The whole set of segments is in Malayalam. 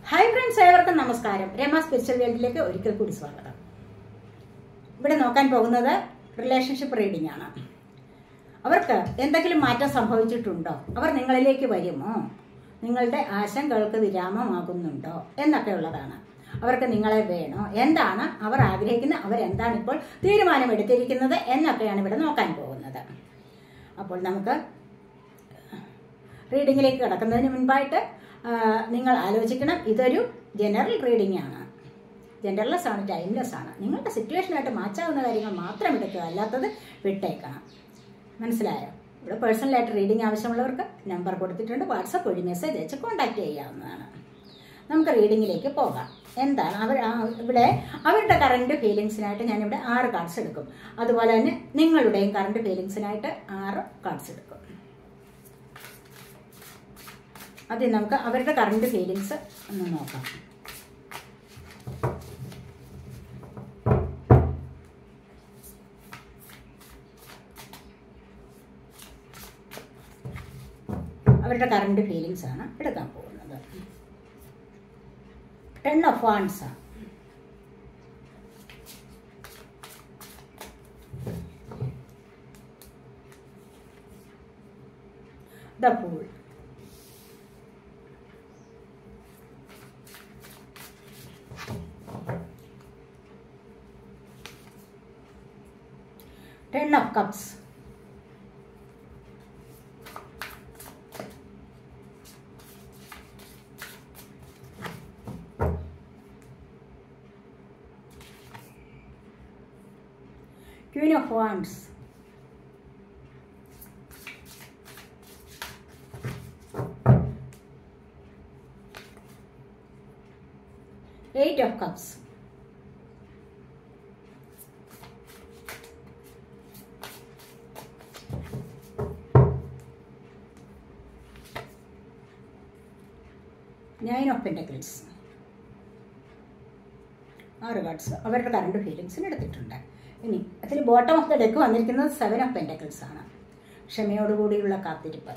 ഹായ് ഫ്രണ്ട്സ് ഏവർക്കും നമസ്കാരം രമ സ്പിരിച്വൽ വേൾഡിലേക്ക് ഒരിക്കൽ കൂടി സ്വാഗതം ഇവിടെ നോക്കാൻ പോകുന്നത് റിലേഷൻഷിപ്പ് റീഡിംഗ് ആണ് അവർക്ക് എന്തെങ്കിലും മാറ്റം സംഭവിച്ചിട്ടുണ്ടോ അവർ നിങ്ങളിലേക്ക് വരുമോ നിങ്ങളുടെ ആശങ്കകൾക്ക് വിരാമമാകുന്നുണ്ടോ എന്നൊക്കെ ഉള്ളതാണ് അവർക്ക് നിങ്ങളെ വേണോ എന്താണ് അവർ ആഗ്രഹിക്കുന്നത് അവരെന്താണ് ഇപ്പോൾ തീരുമാനമെടുത്തിരിക്കുന്നത് എന്നൊക്കെയാണ് ഇവിടെ നോക്കാൻ പോകുന്നത് അപ്പോൾ നമുക്ക് റീഡിങ്ങിലേക്ക് കിടക്കുന്നതിന് മുൻപായിട്ട് ആ, നിങ്ങൾ ആലോചിക്കണം ഇതൊരു ജനറൽ റീഡിംഗ് ആണ് ജനറൽലെസ് ആണ് ടൈംലെസ് ആണ് നിങ്ങളുടെ സിറ്റുവേഷനായിട്ട് മാച്ചാവുന്ന കാര്യങ്ങൾ മാത്രം എടുക്കുക അല്ലാത്തത് വിട്ടേക്കണം മനസ്സിലായോ ഇവിടെ പേഴ്സണലായിട്ട് റീഡിംഗ് ആവശ്യമുള്ളവർക്ക് നമ്പർ കൊടുത്തിട്ടുണ്ട് വാട്സപ്പ് വഴി മെസ്സേജ് അയച്ച് കോൺടാക്ട് ചെയ്യാവുന്നതാണ് നമുക്ക് റീഡിങ്ങിലേക്ക് പോകാം എന്താണ് അവർ ആ, ഇവിടെ അവരുടെ കറണ്ട് ഫീലിങ്സിനായിട്ട് ഞാനിവിടെ ആറ് കാർഡ്സ് എടുക്കും അതുപോലെ തന്നെ നിങ്ങളുടെയും കറണ്ട് ഫീലിങ്സിനായിട്ട് ആറ് കാർഡ്സ് എടുക്കും ആദ്യം നമുക്ക് അവരുടെ കറണ്ട് ഫീലിങ്സ് ഒന്ന് നോക്കാം അവരുടെ കറണ്ട് ഫീലിങ്സ് ആണ് എടുക്കാൻ പോകുന്നത് ടെൻ ഓഫ് വാൺസ് ആണ് the pool ten of cups Queen of Wands. Eight of Cups. Nine of Pentacles. ആറ് കാർഡ്സ് അവരുടെ കറണ്ട് ഫീലിങ്സിന് എടുത്തിട്ടുണ്ട് ഇനി അതിൽ ബോട്ടം ഓഫ് ദ ഡെക്ക് വന്നിരിക്കുന്നത് സെവൻ ഓഫ് പെൻറ്റക്കിൾസ് ആണ് ക്ഷമയോടുകൂടിയുള്ള കാത്തിരിപ്പ്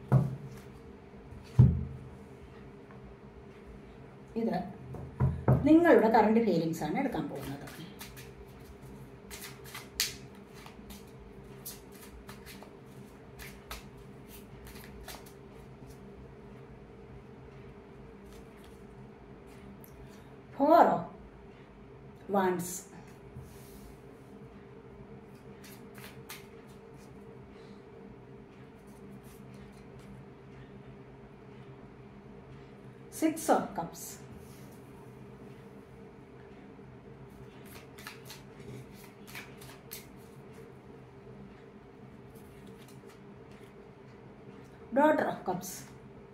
ഇത് നിങ്ങളുടെ കറണ്ട് ഫീലിങ്സ് ആണ് എടുക്കാൻ പോകുന്നത് four of wands. Six of cups. Daughter of cups.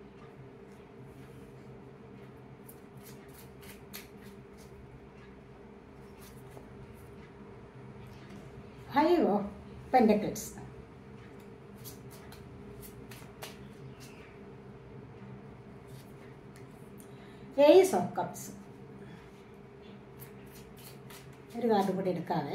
Five of Pentacles. Ace of Cups. ഒരു കാർഡ് കൂടി എടുക്കാവേ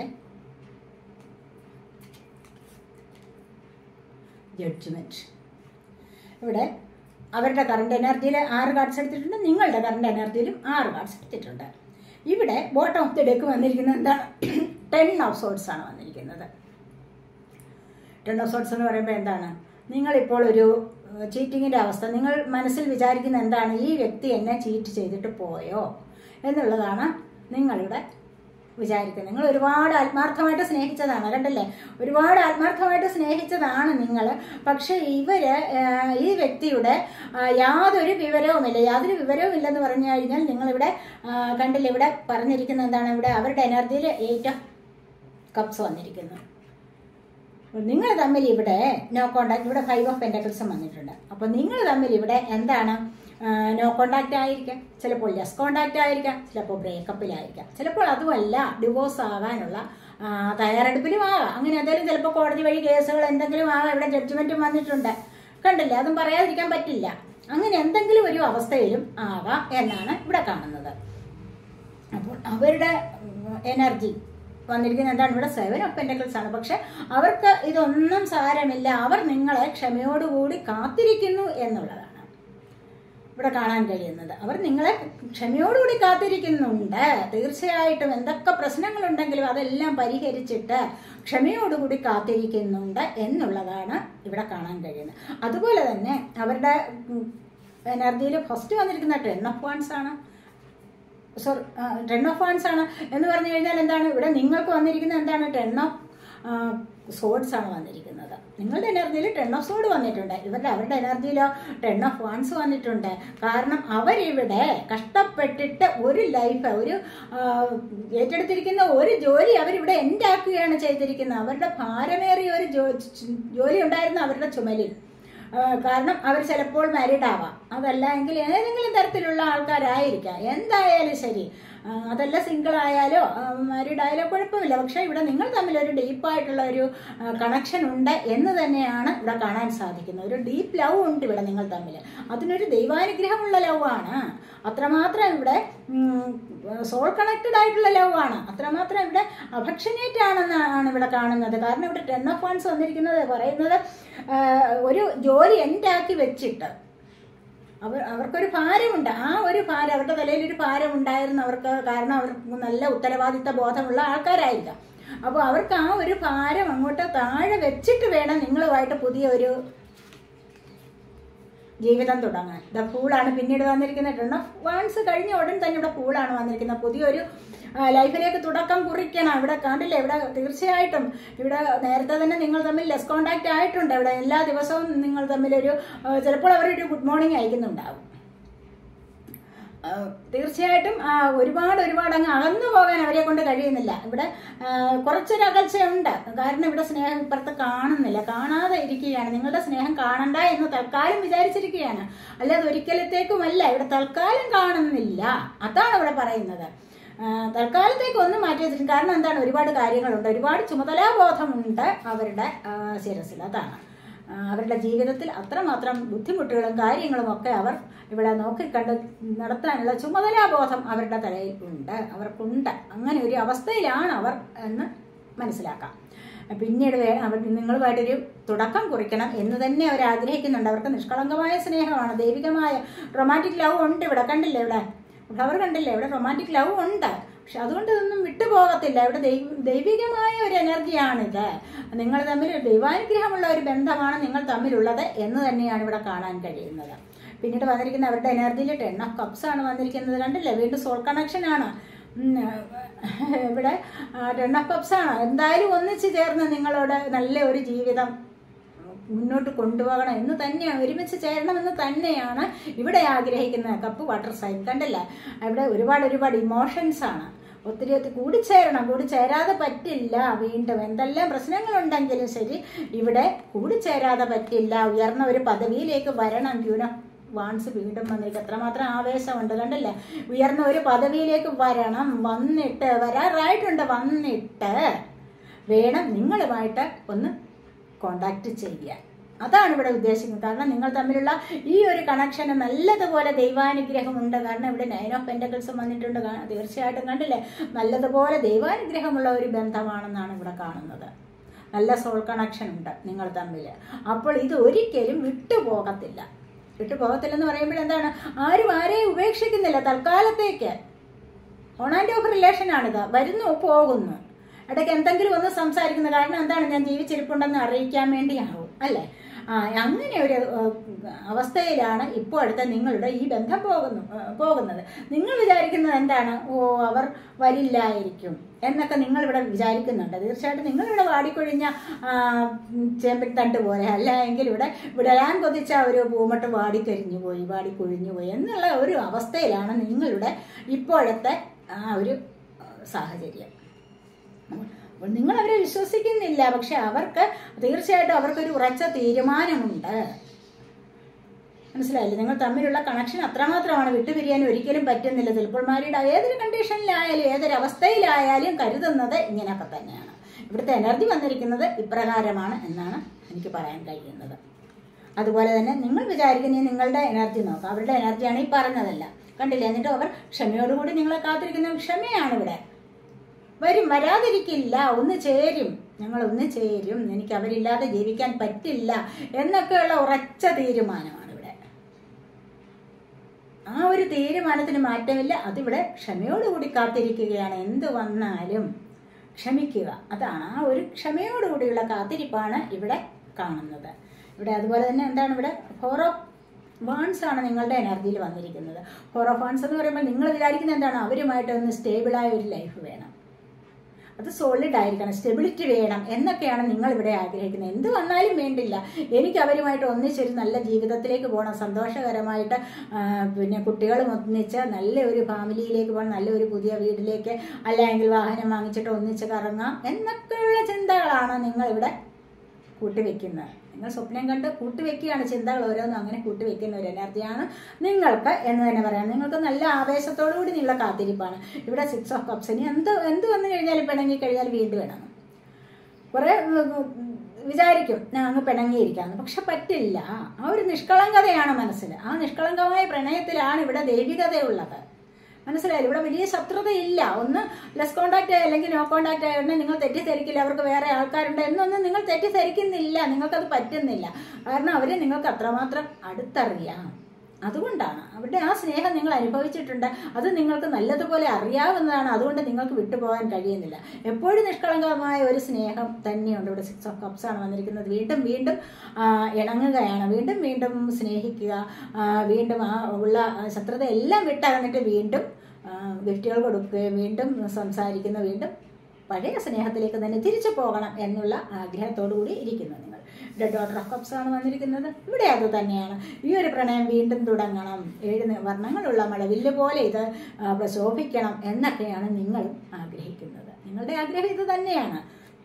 ജഡ്ജ്മെന്റ് ഇവിടെ അവരുടെ കറണ്ട് എനർജിയിൽ ആറ് കാർഡ്സ് എടുത്തിട്ടുണ്ട് നിങ്ങളുടെ കറണ്ട് എനർജിയിലും ആറ് കാർഡ്സ് എടുത്തിട്ടുണ്ട് ഇവിടെ ബോട്ടം ഓഫ് ദി ഡെക്ക് വന്നിരിക്കുന്നത് എന്താണ് ടെൻ ഓഫ് സോട്സ് ആണ് വന്നിരിക്കുന്നത് ടെൻ ഓഫ് സോട്സ് എന്ന് പറയുമ്പോൾ എന്താണ് നിങ്ങളിപ്പോൾ ഒരു ചീറ്റിങ്ങിൻ്റെ അവസ്ഥ നിങ്ങൾ മനസ്സിൽ വിചാരിക്കുന്ന എന്താണ് ഈ വ്യക്തി എന്നെ ചീറ്റ് ചെയ്തിട്ട് പോയോ എന്നുള്ളതാണ് നിങ്ങളുടെ വിചാരിക്കുന്നത് നിങ്ങൾ ഒരുപാട് ആത്മാർത്ഥമായിട്ട് സ്നേഹിച്ചതാണ് കണ്ടല്ലേ ഒരുപാട് ആത്മാർത്ഥമായിട്ട് സ്നേഹിച്ചതാണ് നിങ്ങൾ പക്ഷേ ഇവര് ആ, ഈ വ്യക്തിയുടെ ആ, യാതൊരു വിവരവുമില്ല യാതൊരു വിവരവും ഇല്ലെന്ന് പറഞ്ഞു കഴിഞ്ഞാൽ നിങ്ങളിവിടെ ആ, കണ്ടില്ലേ ഇവിടെ പറഞ്ഞിരിക്കുന്നത് എന്താണ് ഇവിടെ അവരുടെ എനർജിയിൽ എയ്റ്റ് ഓഫ് കപ്സ് വന്നിരിക്കുന്നു നിങ്ങൾ തമ്മിൽ ഇവിടെ നോ കോണ്ടാക്ട് ഇവിടെ ഫൈവ് ഓഫ് പെൻറ്റക്കിൾസും വന്നിട്ടുണ്ട് അപ്പോൾ നിങ്ങൾ തമ്മിൽ ഇവിടെ എന്താണ് നോ കോണ്ടാക്റ്റ് ആയിരിക്കാം ചിലപ്പോൾ ലെസ് കോണ്ടാക്റ്റ് ആയിരിക്കാം ചിലപ്പോൾ ബ്രേക്കപ്പിലായിരിക്കാം ചിലപ്പോൾ അതുമല്ല ഡിവോഴ്സ് ആകാനുള്ള ആ, തയ്യാറെടുപ്പിലും ആകാം അങ്ങനെ എന്തെങ്കിലും ചിലപ്പോൾ കോടതി വഴി കേസുകൾ എന്തെങ്കിലും ആകാം ഇവിടെ ജഡ്ജ്മെന്റും വന്നിട്ടുണ്ട് കണ്ടില്ലേ അതും പറയാതിരിക്കാൻ പറ്റില്ല അങ്ങനെ എന്തെങ്കിലും ഒരു അവസ്ഥയിലും ആകാം എന്നാണ് ഇവിടെ കാണുന്നത് അപ്പോൾ അവരുടെ എനർജി വന്നിരിക്കുന്നത് എന്താണ് ഇവിടെ സെവൻ ഓഫ് പെൻറ്റക്കിൾസ് ആണ് പക്ഷെ അവർക്ക് ഇതൊന്നും സാരമില്ല അവർ നിങ്ങളെ ക്ഷമയോടുകൂടി കാത്തിരിക്കുന്നു എന്നുള്ളതാണ് ഇവിടെ കാണാൻ കഴിയുന്നത് അവർ നിങ്ങളെ ക്ഷമയോടുകൂടി കാത്തിരിക്കുന്നുണ്ട് തീർച്ചയായിട്ടും എന്തൊക്കെ പ്രശ്നങ്ങളുണ്ടെങ്കിലും അതെല്ലാം പരിഹരിച്ചിട്ട് ക്ഷമയോടുകൂടി കാത്തിരിക്കുന്നുണ്ട് എന്നുള്ളതാണ് ഇവിടെ കാണാൻ കഴിയുന്നത് അതുപോലെ തന്നെ അവരുടെ എനർജിയിൽ ഫസ്റ്റ് വന്നിരിക്കുന്ന ടെൻ ഓഫ് വാൺസ് ആണ് സോറി ടെൻ ഓഫ് വാൺസ് ആണ് എന്ന് പറഞ്ഞു കഴിഞ്ഞാൽ എന്താണ് ഇവിടെ നിങ്ങൾക്ക് വന്നിരിക്കുന്നത് എന്താണ് ടെൻ ഓഫ് സോഡ്സ് ആണ് വന്നിരിക്കുന്നത് നിങ്ങളുടെ എനർജിയിൽ ടെൻ ഓഫ് സോഡ് വന്നിട്ടുണ്ട് ഇവരുടെ അവരുടെ എനർജിയിലോ ടെൻ ഓഫ് വാൺസ് വന്നിട്ടുണ്ട് കാരണം അവരിവിടെ കഷ്ടപ്പെട്ടിട്ട് ഒരു ലൈഫ് ഒരു ആ, ഏറ്റെടുത്തിരിക്കുന്ന ഒരു ജോലി അവരിവിടെ എൻഡാക്കുകയാണ് ചെയ്തിരിക്കുന്നത് അവരുടെ ഭാരമേറിയ ഒരു ജോ ജോലി ഉണ്ടായിരുന്നു അവരുടെ ചുമലിൽ ആ, കാരണം അവർ ചിലപ്പോൾ മാരീഡ് ആവാം അതല്ല എങ്കിൽ ഏതെങ്കിലും തരത്തിലുള്ള ആൾക്കാരായിരിക്കാം എന്തായാലും ശരി ആ, അതല്ല സിംഗിൾ ആയാലോ മാരീഡ് ആയാലോ കുഴപ്പമില്ല പക്ഷെ ഇവിടെ നിങ്ങൾ തമ്മിൽ ഒരു ഡീപ്പായിട്ടുള്ള ഒരു കണക്ഷൻ ഉണ്ട് എന്ന് തന്നെയാണ് ഇവിടെ കാണാൻ സാധിക്കുന്നത് ഒരു ഡീപ്പ് ലവ് ഉണ്ട് ഇവിടെ നിങ്ങൾ തമ്മിൽ അതിനൊരു ദൈവാനുഗ്രഹമുള്ള ലവ് ആണ് അത്രമാത്രം ഇവിടെ സോൾ കണക്റ്റഡ് ആയിട്ടുള്ള ലവ് ആണ് അത്രമാത്രം ഇവിടെ അഫക്ഷനേറ്റ് ആണെന്നാണ് ഇവിടെ കാണുന്നത് കാരണം ഇവിടെ ടെൻ ഓഫ് വൺസ് വന്നിരിക്കുന്നത് പറയുന്നത് ആ, ഒരു ജോലി എൻഡാക്കി വെച്ചിട്ട് അവർ അവർക്കൊരു ഭാരമുണ്ട് ആ ഒരു ഭാരം അവരുടെ തലയിൽ ഒരു ഭാരം ഉണ്ടായിരുന്നു അവർക്ക് കാരണം അവർക്ക് നല്ല ഉത്തരവാദിത്ത ബോധമുള്ള ആൾക്കാരായിരിക്കാം അപ്പോൾ അവർക്ക് ആ ഒരു ഭാരം അങ്ങോട്ട് താഴെ വെച്ചിട്ട് വേണം നിങ്ങളുമായിട്ട് പുതിയ ഒരു ജീവിതം തുടങ്ങാൻ ദ ഫൂളാണ് പിന്നീട് വന്നിരിക്കുന്നത് ടെൺ ഓഫ് വാൺസ് കഴിഞ്ഞ ഉടൻ തന്നെ ഇവിടെ ഫൂളാണ് വന്നിരിക്കുന്നത് പുതിയൊരു ആ, ലൈഫിലേക്ക് തുടക്കം കുറിക്കണം ഇവിടെ കണ്ടില്ലേ ഇവിടെ തീർച്ചയായിട്ടും ഇവിടെ നേരത്തെ തന്നെ നിങ്ങൾ തമ്മിൽ ലെസ് കോണ്ടാക്ട് ആയിട്ടുണ്ട് ഇവിടെ എല്ലാ ദിവസവും നിങ്ങൾ തമ്മിലൊരു ആ, ചിലപ്പോൾ അവരൊരു ഗുഡ് മോർണിംഗ് അയക്കുന്നുണ്ടാവും ആ, തീർച്ചയായിട്ടും ആ, ഒരുപാട് ഒരുപാട് അങ്ങ് അകന്നു പോകാൻ അവരെ കൊണ്ട് കഴിയുന്നില്ല ഇവിടെ ആ, കുറച്ചൊരു അകൽച്ചയുണ്ട് കാരണം ഇവിടെ സ്നേഹം ഇപ്പുറത്ത് കാണുന്നില്ല കാണാതെ ഇരിക്കുകയാണ് നിങ്ങളുടെ സ്നേഹം കാണണ്ട എന്ന് തൽക്കാലം വിചാരിച്ചിരിക്കുകയാണ് അല്ലാതെ ഒരിക്കലത്തേക്കുമല്ല ഇവിടെ തൽക്കാലം കാണുന്നില്ല അതാണ് ഇവിടെ പറയുന്നത് ആ, തൽക്കാലത്തേക്ക് ഒന്നും മാറ്റി വെച്ചിട്ടുണ്ട് കാരണം എന്താണ് ഒരുപാട് കാര്യങ്ങളുണ്ട് ഒരുപാട് ചുമതലാബോധമുണ്ട് അവരുടെ ആ, ശിരസിൽ അതാണ് ആ, അവരുടെ ജീവിതത്തിൽ അത്രമാത്രം ബുദ്ധിമുട്ടുകളും കാര്യങ്ങളും ഒക്കെ അവർ ഇവിടെ നോക്കിക്കണ്ട് നടത്താനുള്ള ചുമതലാബോധം അവരുടെ തലയിൽ ഉണ്ട് അവർക്കുണ്ട് അങ്ങനെ ഒരു അവസ്ഥയിലാണ് അവർ എന്ന് മനസ്സിലാക്കാം പിന്നീട് വേ- അവർ നിങ്ങളുമായിട്ടൊരു തുടക്കം കുറിക്കണം എന്ന് തന്നെ അവർ ആഗ്രഹിക്കുന്നുണ്ട് അവർക്ക് നിഷ്കളങ്കമായ സ്നേഹമാണ് ദൈവികമായ റൊമാൻറ്റിക് ലവ് ഉണ്ട് ഇവിടെ കണ്ടില്ലേ ഇവിടെ ഫ്ലവർ കണ്ടില്ലേ ഇവിടെ റൊമാൻറ്റിക് ലവ് ഉണ്ട് പക്ഷെ അതുകൊണ്ട് ഇതൊന്നും വിട്ടുപോകത്തില്ല ഇവിടെ ദൈവ ദൈവികമായ ഒരു എനർജിയാണിത് നിങ്ങൾ തമ്മിൽ ഒരു ദൈവാനുഗ്രഹമുള്ള ഒരു ബന്ധമാണ് നിങ്ങൾ തമ്മിലുള്ളത് എന്ന് തന്നെയാണ് ഇവിടെ കാണാൻ കഴിയുന്നത് പിന്നീട് വന്നിരിക്കുന്ന അവരുടെ എനർജിയിൽ ടെൻ ഓഫ് കപ്സ് ആണ് വന്നിരിക്കുന്നത് കണ്ടില്ലേ വീണ്ടും സോൾ കണക്ഷൻ ആണ് ഉം, ഇവിടെ ടെൻ ഓഫ് കപ്സ് ആണ് എന്തായാലും ഒന്നിച്ച് ചേർന്ന് നിങ്ങളോട് നല്ല ഒരു ജീവിതം മുന്നോട്ട് കൊണ്ടുപോകണം എന്ന് തന്നെയാണ് ഒരുമിച്ച് ചേരണമെന്ന് തന്നെയാണ് ഇവിടെ ആഗ്രഹിക്കുന്നത് കപ്പ് വാട്ടർ സൈൻ കണ്ടല്ല ഇവിടെ ഒരുപാട് ഒരുപാട് ഇമോഷൻസ് ആണ് ഒത്തിരി ഒത്തിരി കൂടിച്ചേരണം കൂടിച്ചേരാതെ പറ്റില്ല വീണ്ടും എന്തെല്ലാം പ്രശ്നങ്ങളുണ്ടെങ്കിലും ശരി ഇവിടെ കൂടിച്ചേരാതെ പറ്റില്ല ഉയർന്ന ഒരു പദവിയിലേക്ക് വരണം ട്യൂന വാൺസ് വീണ്ടും വന്നിരിക്കും എത്രമാത്രം ആവേശമുണ്ട് കണ്ടല്ലേ ഉയർന്ന ഒരു പദവിയിലേക്ക് വരണം വന്നിട്ട് വരാറായിട്ടുണ്ട് വന്നിട്ട് വേണം നിങ്ങളുമായിട്ട് ഒന്ന് കോണ്ടാക്ട് ചെയ്യാൻ അതാണ് ഇവിടെ ഉദ്ദേശിക്കുന്നത് കാരണം നിങ്ങൾ തമ്മിലുള്ള ഈ ഒരു കണക്ഷന് നല്ലതുപോലെ ദൈവാനുഗ്രഹമുണ്ട് കാരണം ഇവിടെ നയൻ ഓഫ് പെൻറ്റക്കിൾസും വന്നിട്ടുണ്ട് കാ- തീർച്ചയായിട്ടും കണ്ടില്ലേ നല്ലതുപോലെ ദൈവാനുഗ്രഹമുള്ള ഒരു ബന്ധമാണെന്നാണ് ഇവിടെ കാണുന്നത് നല്ല സോൾ കണക്ഷൻ ഉണ്ട് നിങ്ങൾ തമ്മിൽ അപ്പോൾ ഇത് ഒരിക്കലും വിട്ടുപോകത്തില്ല വിട്ടുപോകത്തില്ലെന്ന് പറയുമ്പോൾ എന്താണ് ആരും ആരെയും ഉപേക്ഷിക്കുന്നില്ല തൽക്കാലത്തേക്ക് ഓൺ ആൻഡ് ഓഫ് റിലേഷനാണിത് വരുന്നു പോകുന്നു ഇടയ്ക്ക് എന്തെങ്കിലും ഒന്ന് സംസാരിക്കുന്നു കാരണം എന്താണ് ഞാൻ ജീവിച്ചിരിപ്പുണ്ടെന്ന് അറിയിക്കാൻ വേണ്ടിയാവും അല്ലേ ആ അങ്ങനെ ഒരു ഏഹ്, അവസ്ഥയിലാണ് ഇപ്പോഴത്തെ നിങ്ങളുടെ ഈ ബന്ധം പോകുന്നു ഏഹ്, പോകുന്നത് നിങ്ങൾ വിചാരിക്കുന്നത് എന്താണ് ഓ അവർ വരില്ലായിരിക്കും എന്നൊക്കെ നിങ്ങൾ ഇവിടെ വിചാരിക്കുന്നുണ്ട് തീർച്ചയായിട്ടും നിങ്ങളിവിടെ വാടിക്കൊഴിഞ്ഞ ആ, ഉം, ചേമ്പിൻ തണ്ട് പോലെ അല്ല എങ്കിൽ ഇവിടെ വിടരാൻ കൊതിച്ച ഒരു പൂമട്ട് വാടിക്കരിഞ്ഞു പോയി വാടിക്കൊഴിഞ്ഞു പോയി എന്നുള്ള ഒരു അവസ്ഥയിലാണ് നിങ്ങളുടെ ഇപ്പോഴത്തെ ആ ഒരു ആ, സാഹചര്യം അപ്പോൾ നിങ്ങൾ അവരെ വിശ്വസിക്കുന്നില്ല പക്ഷെ അവർക്ക് തീർച്ചയായിട്ടും അവർക്കൊരു ഉറച്ച തീരുമാനമുണ്ട് മനസ്സിലായില്ലേ നിങ്ങൾ തമ്മിലുള്ള കണക്ഷൻ അത്രമാത്രമാണ് വിട്ടുപിരിയാൻ ഒരിക്കലും പറ്റുന്നില്ല ചിലപ്പോൾ മാരീഡ് ഏതൊരു കണ്ടീഷനിലായാലും ഏതൊരു അവസ്ഥയിലായാലും കരുതുന്നത് ഇങ്ങനെയൊക്കെ തന്നെയാണ് ഇവിടുത്തെ എനർജി വന്നിരിക്കുന്നത് ഇപ്രകാരമാണ് എന്നാണ് എനിക്ക് പറയാൻ കഴിയുന്നത് അതുപോലെ തന്നെ നിങ്ങൾ വിചാരിക്കുന്ന ഈ നിങ്ങളുടെ എനർജി നോക്കാം അവരുടെ എനർജിയാണ് ഈ പറഞ്ഞതല്ല കണ്ടില്ലേ എന്നിട്ട് അവർ ക്ഷമയോടുകൂടി നിങ്ങളെ കാത്തിരിക്കുന്ന ക്ഷമയാണ് ഇവിടെ വരും വരാതിരിക്കില്ല ഒന്ന് ചേരും ഞങ്ങൾ ഒന്ന് ചേരും എനിക്ക് അവരില്ലാതെ ജീവിക്കാൻ പറ്റില്ല എന്നൊക്കെയുള്ള ഉറച്ച തീരുമാനമാണ് ഇവിടെ ആ ഒരു തീരുമാനത്തിന് മാറ്റമില്ല അതിവിടെ ക്ഷമയോടുകൂടി കാത്തിരിക്കുകയാണ് എന്ത് വന്നാലും ക്ഷമിക്കുക അതാണ് ആ ഒരു ക്ഷമയോടുകൂടിയുള്ള കാത്തിരിപ്പാണ് ഇവിടെ കാണുന്നത് ഇവിടെ അതുപോലെ തന്നെ എന്താണ് ഇവിടെ ഫോർ ഓഫ് വാൺസ് ആണ് നിങ്ങളുടെ എനർജിയിൽ വന്നിരിക്കുന്നത് ഫോർ ഓഫ് വാൺസ് എന്ന് പറയുമ്പോൾ നിങ്ങൾ വിചാരിക്കുന്നത് എന്താണ് അവരുമായിട്ട് ഒന്ന് സ്റ്റേബിളായ ഒരു ലൈഫ് വേണം അത് സോളിഡ് ആയിരിക്കണം സ്റ്റെബിലിറ്റി വേണം എന്നൊക്കെയാണ് നിങ്ങൾ ഇവിടെ ആഗ്രഹിക്കുന്നത് എന്ത് വന്നാലും വേണ്ടില്ല എനിക്ക് അവരുമായിട്ട് ഒന്നിച്ചൊരു നല്ല ജീവിതത്തിലേക്ക് പോകണം സന്തോഷകരമായിട്ട് ആ, പിന്നെ കുട്ടികളും ഒന്നിച്ച് നല്ല ഒരു ഫാമിലിയിലേക്ക് പോകണം നല്ല ഒരു പുതിയ വീട്ടിലേക്ക് അല്ലെങ്കിൽ വാഹനം വാങ്ങിച്ചിട്ട് ഒന്നിച്ച് കറങ്ങാം എന്നൊക്കെയുള്ള ചിന്തകളാണ് നിങ്ങളിവിടെ കൂട്ടിവെക്കുന്നത് നിങ്ങൾ സ്വപ്നം കണ്ട് കൂട്ടിവെക്കുകയാണ് ചിന്തകൾ ഓരോന്നും അങ്ങനെ കൂട്ടിവെക്കുന്ന ഒരു എനർജിയാണ് നിങ്ങൾക്ക് എന്ന് തന്നെ പറയാം നിങ്ങൾക്ക് നല്ല ആവേശത്തോടു കൂടി നിങ്ങളുടെ കാത്തിരിപ്പാണ് ഇവിടെ സിക്സ് ഓഫ് കപ്സ് ഇനി എന്ത് എന്ത് വന്നു കഴിഞ്ഞാലും പിണങ്ങി കഴിഞ്ഞാൽ വീണ്ടും ഇടണം കുറെ വിചാരിക്കും ഞാൻ അങ്ങ് പിണങ്ങിയിരിക്കാന്ന് പക്ഷെ പറ്റില്ല ആ ഒരു നിഷ്കളങ്കതയാണ് മനസ്സിൽ ആ നിഷ്കളങ്കമായ പ്രണയത്തിലാണ് ഇവിടെ ദൈവികതയുള്ളത് മനസ്സിലായില്ല ഇവിടെ വലിയ ശത്രുതയില്ല ഒന്ന് ലെസ് കോണ്ടാക്ട് അല്ലെങ്കിൽ നോ കോണ്ടാക്ട് ആയതുകൊണ്ട് നിങ്ങൾ തെറ്റിദ്ധരിക്കില്ല അവർക്ക് വേറെ ആൾക്കാരുണ്ട് എന്നൊന്നും നിങ്ങൾ തെറ്റിദ്ധരിക്കുന്നില്ല നിങ്ങൾക്കത് പറ്റുന്നില്ല കാരണം അവരെ നിങ്ങൾക്ക് അത്രമാത്രം അടുത്തറിയാം അതുകൊണ്ടാണ് അവരുടെ ആ സ്നേഹം നിങ്ങൾ അനുഭവിച്ചിട്ടുണ്ട് അത് നിങ്ങൾക്ക് നല്ലതുപോലെ അറിയാവുന്നതാണ് അതുകൊണ്ട് നിങ്ങൾക്ക് വിട്ടുപോകാൻ കഴിയുന്നില്ല എപ്പോഴും നിഷ്കളങ്കമായ ഒരു സ്നേഹം തന്നെയുണ്ട് ഇവിടെ സിക്സ് ഓഫ് കപ്സ് ആണ് വന്നിരിക്കുന്നത് വീണ്ടും വീണ്ടും ആ, ഇണങ്ങുകയാണ് വീണ്ടും വീണ്ടും സ്നേഹിക്കുക ആ, വീണ്ടും ആ ഉള്ള ശത്രുത എല്ലാം വിട്ടകന്നിട്ട് വീണ്ടും ഗിഫ്റ്റുകൾ കൊടുക്കുകയും വീണ്ടും സംസാരിക്കുന്ന വീണ്ടും പഴയ സ്നേഹത്തിലേക്ക് തന്നെ തിരിച്ചു പോകണം എന്നുള്ള ആഗ്രഹത്തോടു കൂടി ഇരിക്കുന്നു നിങ്ങൾ ഇവിടെ ഡോട്ടർ ഓഫ് കപ്സ് ആണ് വന്നിരിക്കുന്നത് ഇവിടെ അത് തന്നെയാണ് ഈ ഒരു പ്രണയം വീണ്ടും തുടങ്ങണം ഏഴ് നി- വർണ്ണങ്ങളുള്ള മഴവില്ല് പോലെ ഇത് ആ, പ്രശോഭിക്കണം എന്നൊക്കെയാണ് നിങ്ങളും ആഗ്രഹിക്കുന്നത് നിങ്ങളുടെ ആഗ്രഹം ഇത് തന്നെയാണ്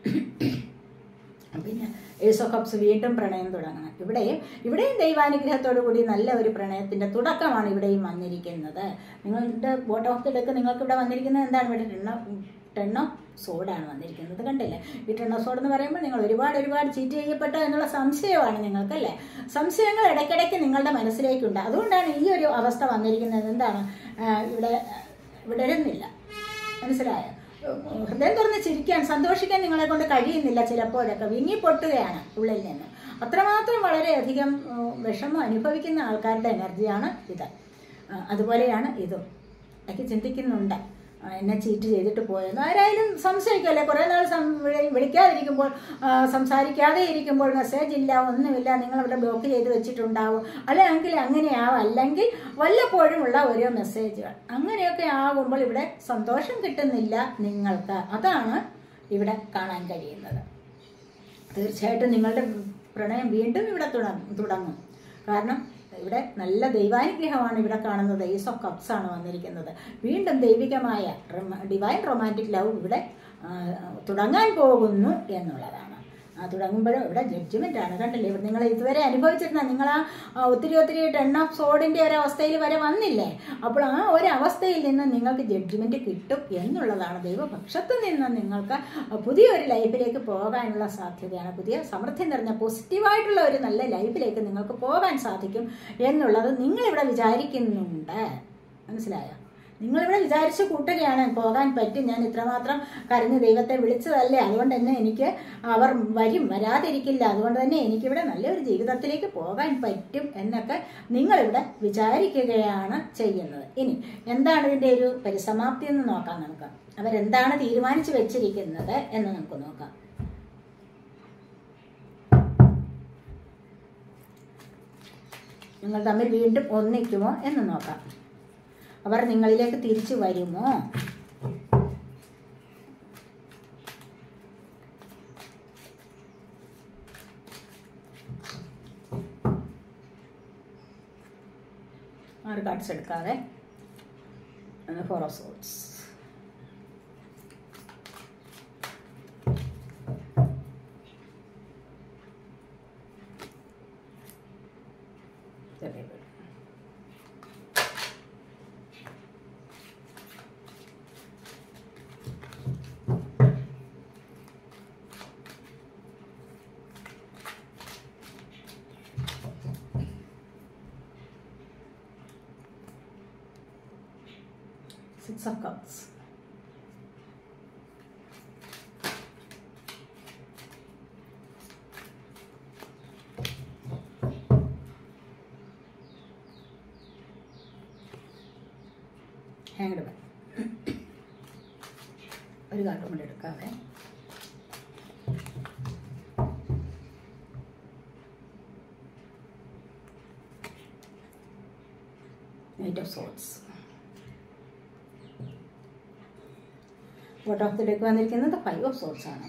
പിന്നെ ഏസ് ഓഫ് കപ്സ് വീണ്ടും പ്രണയം തുടങ്ങണം ഇവിടെയും ഇവിടെയും ദൈവാനുഗ്രഹത്തോടു കൂടി നല്ല ഒരു പ്രണയത്തിന്റെ തുടക്കമാണ് ഇവിടെയും വന്നിരിക്കുന്നത് നിങ്ങളുടെ ബോട്ട് ഓഫ് ദി ഡെക്ക് നിങ്ങൾക്ക് ഇവിടെ വന്നിരിക്കുന്നത് എന്താണ് ഇവിടെ ടെണ്ണ ടെൺ ഓഫ് സോഡാണ് വന്നിരിക്കുന്നത് കണ്ടില്ലേ ഈ ടെൺ ഓഫ് സോഡ് എന്ന് പറയുമ്പോൾ നിങ്ങൾ ഒരുപാട് ഒരുപാട് ചീറ്റ് ചെയ്യപ്പെട്ടോ എന്നുള്ള സംശയമാണ് നിങ്ങൾക്കല്ലേ സംശയങ്ങൾ ഇടയ്ക്കിടയ്ക്ക് നിങ്ങളുടെ മനസ്സിലേക്കുണ്ട് അതുകൊണ്ടാണ് ഈ ഒരു അവസ്ഥ വന്നിരിക്കുന്നത് എന്താണ് ആ, ഇവിടെ വിടരുന്നില്ല മനസ്സിലായോ ഹൃദയം തുറന്ന് ചിരിക്കാൻ സന്തോഷിക്കാൻ നിങ്ങളെ കൊണ്ട് കഴിയുന്നില്ല ചിലപ്പോഴൊക്കെ വിങ്ങി പൊട്ടുകയാണ് ഉള്ളിൽ നിന്ന് അത്രമാത്രം വളരെയധികം ഉം, വിഷമം അനുഭവിക്കുന്ന ആൾക്കാരുടെ എനർജിയാണ് ഇത് ആ, അതുപോലെയാണ് ഇതും ഒക്കെ ചിന്തിക്കുന്നുണ്ട് ആ, എന്നെ ചീറ്റ് ചെയ്തിട്ട് പോയെന്ന് ആരായാലും സംശയിക്കല്ലേ കുറേ നാൾ സം വിളി- വിളിക്കാതിരിക്കുമ്പോൾ ആ, സംസാരിക്കാതെ ഇരിക്കുമ്പോൾ മെസ്സേജ് ഇല്ല ഒന്നുമില്ല നിങ്ങളിവിടെ ബ്ലോക്ക് ചെയ്ത് വെച്ചിട്ടുണ്ടാവും അല്ലെങ്കിൽ അങ്ങനെയാവും അല്ലെങ്കിൽ വല്ലപ്പോഴും ഉള്ള ഓരോ മെസ്സേജുകൾ അങ്ങനെയൊക്കെ ആകുമ്പോൾ ഇവിടെ സന്തോഷം കിട്ടുന്നില്ല നിങ്ങൾക്ക് അതാണ് ഇവിടെ കാണാൻ കഴിയുന്നത് തീർച്ചയായിട്ടും നിങ്ങളുടെ പ്രണയം വീണ്ടും ഇവിടെ തുടങ്ങും തുടങ്ങും കാരണം ഇവിടെ നല്ല ദൈവാനുഗ്രഹമാണ് ഇവിടെ കാണുന്നത് ഈസ് ഓഫ് കപ്സ് ആണ് വന്നിരിക്കുന്നത് വീണ്ടും ദൈവികമായ ഡിവൈൻ റൊമാൻറ്റിക് ലവ് ഇവിടെ ആ, തുടങ്ങാൻ പോകുന്നു എന്നുള്ളതാണ് ആ തുടങ്ങുമ്പോഴും ഇവിടെ ജഡ്ജ്മെന്റ് ആണ് കണ്ടില്ലേ ഇവിടെ നിങ്ങൾ ഇതുവരെ അനുഭവിച്ചിരുന്ന നിങ്ങൾ ആ ആ, ഒത്തിരി ഒത്തിരി ടെൺ ഓഫ് സോഡിന്റെ ഒരു അവസ്ഥയിൽ വരെ വന്നില്ലേ അപ്പോൾ ആ ഒരു അവസ്ഥയിൽ നിന്ന് നിങ്ങൾക്ക് ജഡ്ജ്മെന്റ് കിട്ടും എന്നുള്ളതാണ് ദൈവപക്ഷത്തിൽ നിന്ന് നിങ്ങൾക്ക് പുതിയൊരു ലൈഫിലേക്ക് പോകാനുള്ള സാധ്യതയാണ് പുതിയ സമൃദ്ധി നിറഞ്ഞ പോസിറ്റീവായിട്ടുള്ള ഒരു നല്ല ലൈഫിലേക്ക് നിങ്ങൾക്ക് പോകാൻ സാധിക്കും എന്നുള്ളത് നിങ്ങളിവിടെ വിചാരിക്കുന്നുണ്ട് മനസ്സിലായോ നിങ്ങളിവിടെ വിചാരിച്ച് കൂട്ടുകയാണ് പോകാൻ പറ്റും ഞാൻ ഇത്രമാത്രം കരഞ്ഞ് ദൈവത്തെ വിളിച്ചതല്ലേ അതുകൊണ്ട് തന്നെ എനിക്ക് അവർ വരും വരാതിരിക്കില്ല അതുകൊണ്ട് തന്നെ എനിക്കിവിടെ നല്ലൊരു ജീവിതത്തിലേക്ക് പോകാൻ പറ്റും എന്നൊക്കെ നിങ്ങളിവിടെ വിചാരിക്കുകയാണ് ചെയ്യുന്നത് ഇനി എന്താണ് ഇതിൻ്റെ ഒരു പരിസമാപ്തി എന്ന് നോക്കാം നമുക്ക് അവരെന്താണ് തീരുമാനിച്ചു വെച്ചിരിക്കുന്നത് എന്ന് നമുക്ക് നോക്കാം നിങ്ങൾ തമ്മിൽ വീണ്ടും ഒന്നിക്കുമോ എന്ന് നോക്കാം അവർ നിങ്ങളിലേക്ക് തിരിച്ചു വരുമോ ആറ് കാർഡ്സ് എടുക്കാതെ four of swords Very good. Six of Cups. Hanged ബാഗ് ഒരു കാർട്ടും കൂടെ എടുക്കാവേ knight of swords bottom of the deck വന്നിരിക്കുന്നത് ഫൈവ് ഓഫ് സോട്സ് ആണ്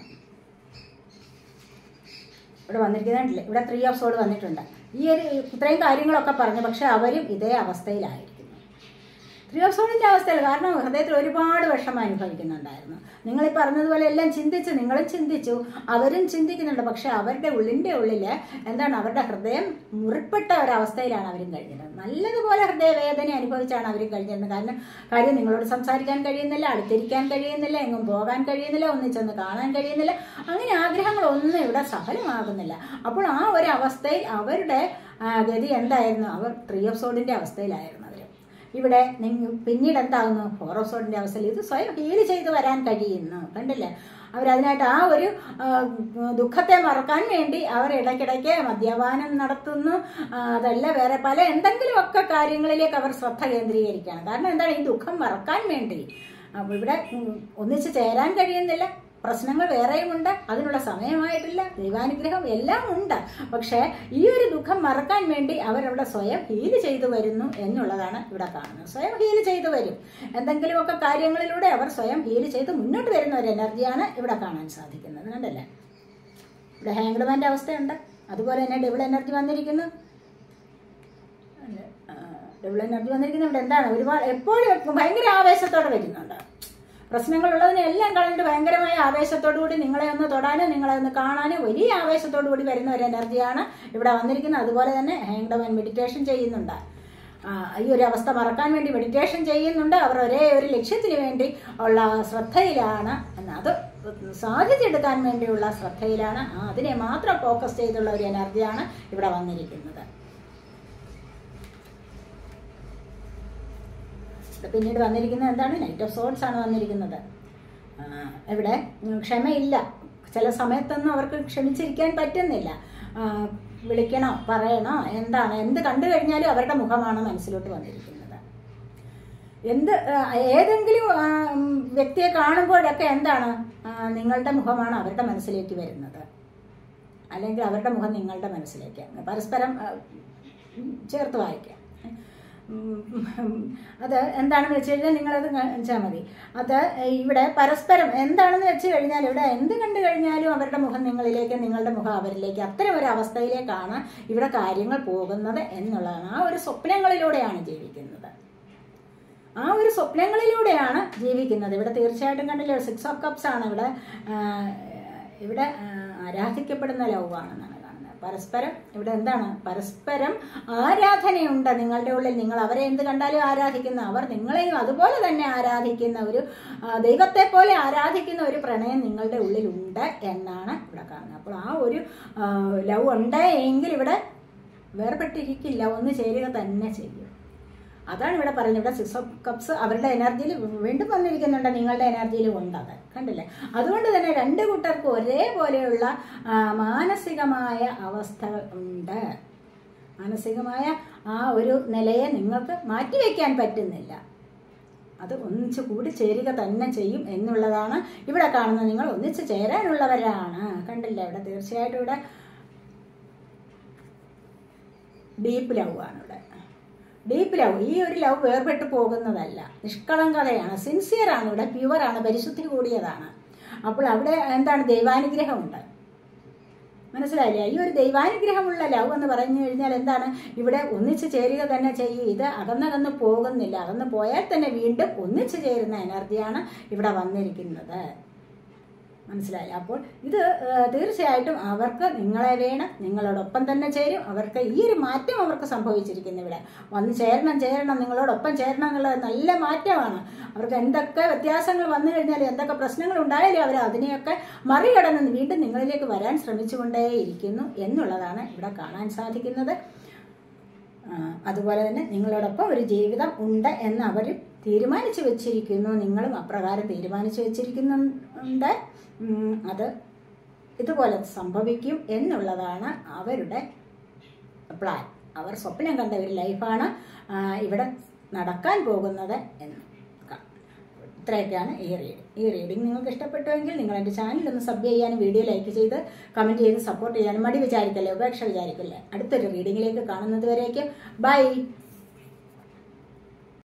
ഇവിടെ വന്നിരിക്കുന്നുണ്ടല്ലേ ഇവിടെ ത്രീ ഓഫ് സോഡ് വന്നിട്ടുണ്ട് ഈ ഒരു ഇത്രയും കാര്യങ്ങളൊക്കെ പറഞ്ഞു പക്ഷെ അവരും ഇതേ അവസ്ഥയിലായിരിക്കുന്നു ത്രീ ഓഫ് സോഡിൻ്റെ അവസ്ഥയിൽ കാരണം ഹൃദയത്തിൽ ഒരുപാട് വിഷമം അനുഭവിക്കുന്നുണ്ടായിരുന്നു നിങ്ങൾ ഈ പറഞ്ഞതുപോലെ എല്ലാം ചിന്തിച്ച് നിങ്ങളും ചിന്തിച്ചു അവരും ചിന്തിക്കുന്നുണ്ട് പക്ഷെ അവരുടെ ഉള്ളിൻ്റെ ഉള്ളിൽ എന്താണ് അവരുടെ ഹൃദയം മുറിപ്പെട്ട ഒരവസ്ഥയിലാണ് അവരും കഴിഞ്ഞത് നല്ലതുപോലെ ഹൃദയവേദന അനുഭവിച്ചാണ് അവരും കഴിഞ്ഞിരുന്നത് കാരണം കാര്യം നിങ്ങളോട് സംസാരിക്കാൻ കഴിയുന്നില്ല അടുത്തിരിക്കാൻ കഴിയുന്നില്ല എങ്ങും പോകാൻ കഴിയുന്നില്ല ഒന്നിച്ചൊന്ന് കാണാൻ കഴിയുന്നില്ല അങ്ങനെ ആഗ്രഹങ്ങളൊന്നും ഇവിടെ സഫലമാകുന്നില്ല അപ്പോൾ ആ ഒരു അവസ്ഥയിൽ അവരുടെ ആ, ഗതി എന്തായിരുന്നു അവർ ത്രീ ഓഫ് സോഡിൻ്റെ അവസ്ഥയിലായിരുന്നു അവർ ഇവിടെ നിങ്ങൾ പിന്നീട് എന്താകുന്നു ഫോർ ഓഫ് സോഡിൻ്റെ അവസ്ഥയിൽ ഇത് സ്വയം ഹീൽ ചെയ്ത് വരാൻ കഴിയുന്നു കണ്ടില്ലേ അവരതിനായിട്ട് ആ ഒരു ആ, ദുഃഖത്തെ മറക്കാൻ വേണ്ടി അവർ ഇടയ്ക്കിടയ്ക്ക് മദ്യപാനം നടത്തുന്നു ആ, അതല്ല വേറെ പല എന്തെങ്കിലുമൊക്കെ കാര്യങ്ങളിലേക്ക് അവർ ശ്രദ്ധ കേന്ദ്രീകരിക്കുകയാണ് കാരണം എന്താണ് ഈ ദുഃഖം മറക്കാൻ വേണ്ടി അപ്പോൾ ഇവിടെ ഉം, ഒന്നിച്ച് ചേരാൻ കഴിയുന്നില്ല പ്രശ്നങ്ങൾ വേറെയുമുണ്ട് അതിനുള്ള സമയമായിട്ടില്ല ദൈവാനുഗ്രഹം എല്ലാം ഉണ്ട് പക്ഷേ ഈ ഒരു ദുഃഖം മറക്കാൻ വേണ്ടി അവരവിടെ സ്വയം ഹീൽ ചെയ്തു വരുന്നു എന്നുള്ളതാണ് ഇവിടെ കാണുന്നത് സ്വയം ഹീൽ ചെയ്തു വരും എന്തെങ്കിലുമൊക്കെ കാര്യങ്ങളിലൂടെ അവർ സ്വയം ഹീൽ ചെയ്ത് മുന്നോട്ട് വരുന്ന ഒരു എനർജിയാണ് ഇവിടെ കാണാൻ സാധിക്കുന്നത് കണ്ടല്ലേ ഇവിടെ ഹാങ്ഡ്മാൻ്റെ അവസ്ഥയുണ്ട് അതുപോലെ തന്നെ ഡബിൾ എനർജി വന്നിരിക്കുന്നു ഡബിൾ എനർജി വന്നിരിക്കുന്നത് ഇവിടെ എന്താണ് ഒരുപാട് എപ്പോഴും ഭയങ്കര ആവേശത്തോടെ വരുന്നുണ്ട് പ്രശ്നങ്ങളുള്ളതിനെല്ലാം കളഞ്ഞിട്ട് ഭയങ്കരമായ ആവേശത്തോടു കൂടി നിങ്ങളെ ഒന്ന് തൊടാനും നിങ്ങളെ ഒന്ന് കാണാനും വലിയ ആവേശത്തോടു കൂടി വരുന്ന ഒരു എനർജിയാണ് ഇവിടെ വന്നിരിക്കുന്നത് അതുപോലെ തന്നെ ഹാങ്ഡവൻ മെഡിറ്റേഷൻ ചെയ്യുന്നുണ്ട് ആ, ഈ ഒരു അവസ്ഥ മറക്കാൻ വേണ്ടി മെഡിറ്റേഷൻ ചെയ്യുന്നുണ്ട് അവർ ഒരേ ഒരു ലക്ഷ്യത്തിന് വേണ്ടി ഉള്ള ശ്രദ്ധയിലാണ് എന്ന് അത് സാധിച്ചെടുക്കാൻ വേണ്ടിയുള്ള ശ്രദ്ധയിലാണ് ആ, അതിനെ മാത്രം ഫോക്കസ് ചെയ്തുള്ള ഒരു എനർജിയാണ് ഇവിടെ വന്നിരിക്കുന്നത് ഇവിടെ പിന്നീട് വന്നിരിക്കുന്നത് എന്താണ് നൈറ്റ് ഓഫ് സോട്ട്സ് ആണ് വന്നിരിക്കുന്നത് ആ, ഇവിടെ ഉം, ക്ഷമയില്ല ചില സമയത്തൊന്നും അവർക്ക് ക്ഷമിച്ചിരിക്കാൻ പറ്റുന്നില്ല ആ, വിളിക്കണോ പറയണോ എന്താണ് എന്ത് കണ്ടു കഴിഞ്ഞാലും അവരുടെ മുഖമാണ് മനസ്സിലോട്ട് വന്നിരിക്കുന്നത് എന്ത് ആ, ഏതെങ്കിലും ആ, ഉം, വ്യക്തിയെ കാണുമ്പോഴൊക്കെ എന്താണ് ആ, നിങ്ങളുടെ മുഖമാണ് അവരുടെ മനസ്സിലേക്ക് വരുന്നത് അല്ലെങ്കിൽ അവരുടെ മുഖം നിങ്ങളുടെ മനസ്സിലേക്ക് പരസ്പരം ആ, ഉം, ചേർത്ത് വായിക്കാം ഉം, അത് എന്താണെന്ന് വെച്ച് കഴിഞ്ഞാൽ നിങ്ങളത് വെച്ചാൽ മതി അത് ഇവിടെ പരസ്പരം എന്താണെന്ന് വെച്ച് കഴിഞ്ഞാൽ ഇവിടെ എന്ത് കണ്ടു കഴിഞ്ഞാലും അവരുടെ മുഖം നിങ്ങളിലേക്ക് നിങ്ങളുടെ മുഖം അവരിലേക്ക് അത്തരം ഒരു അവസ്ഥയിലേക്കാണ് ഇവിടെ കാര്യങ്ങൾ പോകുന്നത് എന്നുള്ളതാണ് ആ ഒരു സ്വപ്നങ്ങളിലൂടെയാണ് ജീവിക്കുന്നത് ആ ഒരു സ്വപ്നങ്ങളിലൂടെയാണ് ജീവിക്കുന്നത് ഇവിടെ തീർച്ചയായിട്ടും കണ്ടില്ലേ സിക്സ് ഓഫ് കപ്സ് ആണ് ഇവിടെ ആ, ഇവിടെ ആ, ആരാധിക്കപ്പെടുന്ന ലവ് ആണെന്നാണ് കാണുന്നത് പരസ്പരം ഇവിടെ എന്താണ് പരസ്പരം ആരാധനയുണ്ട് നിങ്ങളുടെ ഉള്ളിൽ നിങ്ങൾ അവരെ എന്ത് കണ്ടാലും ആരാധിക്കുന്ന അവർ നിങ്ങളെയും അതുപോലെ തന്നെ ആരാധിക്കുന്ന ഒരു ആ, ദൈവത്തെ പോലെ ആരാധിക്കുന്ന ഒരു പ്രണയം നിങ്ങളുടെ ഉള്ളിലുണ്ട് എന്നാണ് ഇവിടെ കാണുന്നത് അപ്പോൾ ആ ഒരു ലവ് ഉണ്ട് എങ്കിൽ ഇവിടെ വേർപെട്ടിരിക്കില്ല ഒന്ന് ചേരുക തന്നെ ചെയ്യും അതാണ് ഇവിടെ പറയുന്നത് ഇവിടെ സിക്സ് ഓഫ് കപ്സ് അവരുടെ എനർജിയിൽ വീണ്ടും വന്നിരിക്കുന്നുണ്ട് നിങ്ങളുടെ എനർജിയിലും ഉണ്ട് അത് കണ്ടില്ലേ അതുകൊണ്ട് തന്നെ രണ്ട് കൂട്ടർക്കും ഒരേപോലെയുള്ള ആ, മാനസികമായ അവസ്ഥ ഉണ്ട് മാനസികമായ ആ ഒരു നിലയെ നിങ്ങൾക്ക് മാറ്റിവെക്കാൻ പറ്റുന്നില്ല അത് ഒന്നിച്ച് കൂടി ചേരുക തന്നെ ചെയ്യും എന്നുള്ളതാണ് ഇവിടെ കാണുന്നത് നിങ്ങൾ ഒന്നിച്ച് ചേരാനുള്ളവരാണ് കണ്ടില്ലേ ഇവിടെ തീർച്ചയായിട്ടും ഇവിടെ ഡീപ്പ് ലവ് ആണ് ഇവിടെ ഡീപ്പ് ലവ് ഈ ഒരു ലവ് വേർപെട്ട് പോകുന്നതല്ല നിഷ്കളങ്കതയാണ് സിൻസിയർ ആണ് ഇവിടെ പ്യുവർ ആണ് പരിശുദ്ധി കൂടിയതാണ് അപ്പോൾ അവിടെ എന്താണ് ദൈവാനുഗ്രഹമുണ്ട് മനസ്സിലായില്ലേ ഈ ഒരു ദൈവാനുഗ്രഹമുള്ള ലവ് എന്ന് പറഞ്ഞു കഴിഞ്ഞാൽ എന്താണ് ഇവിടെ ഒന്നിച്ച് ചേരുക തന്നെ ചെയ്യും ഇത് അകന്നകന്ന് പോകുന്നില്ല അകന്ന് പോയാൽ തന്നെ വീണ്ടും ഒന്നിച്ച് ചേരുന്ന എനർജിയാണ് ഇവിടെ വന്നിരിക്കുന്നത് മനസ്സിലായില്ല അപ്പോൾ ഇത് ഏഹ്, തീർച്ചയായിട്ടും അവർക്ക് നിങ്ങളെ വേണം നിങ്ങളോടൊപ്പം തന്നെ ചേരും അവർക്ക് ഈ ഒരു മാറ്റം അവർക്ക് സംഭവിച്ചിരിക്കുന്നു ഇവിടെ വന്ന് ചേരണം ചേരണം നിങ്ങളോടൊപ്പം ചേരണം എന്നുള്ളത് നല്ല മാറ്റമാണ് അവർക്ക് എന്തൊക്കെ വ്യത്യാസങ്ങൾ വന്നു കഴിഞ്ഞാലും എന്തൊക്കെ പ്രശ്നങ്ങൾ ഉണ്ടായാലും അവർ അതിനെയൊക്കെ മറികടന്ന് വീണ്ടും നിങ്ങളിലേക്ക് വരാൻ ശ്രമിച്ചുകൊണ്ടേയിരിക്കുന്നു എന്നുള്ളതാണ് ഇവിടെ കാണാൻ സാധിക്കുന്നത് ആ, അതുപോലെ തന്നെ നിങ്ങളോടൊപ്പം ഒരു ജീവിതം ഉണ്ട് എന്ന് അവർ തീരുമാനിച്ചു വെച്ചിരിക്കുന്നു നിങ്ങളും അപ്രകാരം തീരുമാനിച്ചു വെച്ചിരിക്കുന്നുണ്ട് ഉം, അത് ഇതുപോലെ സംഭവിക്കും എന്നുള്ളതാണ് അവരുടെ പ്ലാൻ അവർ സ്വപ്നം കണ്ട ഒരു ലൈഫാണ് ആ, ഇവിടെ നടക്കാൻ പോകുന്നത് എന്ന് ഇത്രയൊക്കെയാണ് ഈ റീഡിംഗ് ഈ റീഡിംഗ് നിങ്ങൾക്ക് ഇഷ്ടപ്പെട്ടുവെങ്കിൽ നിങ്ങൾ എൻ്റെ ചാനൽ ഒന്ന് സബ് ചെയ്യാനും വീഡിയോ ലൈക്ക് ചെയ്ത് കമൻറ്റ് ചെയ്ത് സപ്പോർട്ട് ചെയ്യാനും മടി വിചാരിക്കല്ലേ ഉപേക്ഷ വിചാരിക്കല്ലേ അടുത്തൊരു റീഡിങ്ങിലേക്ക് കാണുന്നത് വരേക്കും ബൈ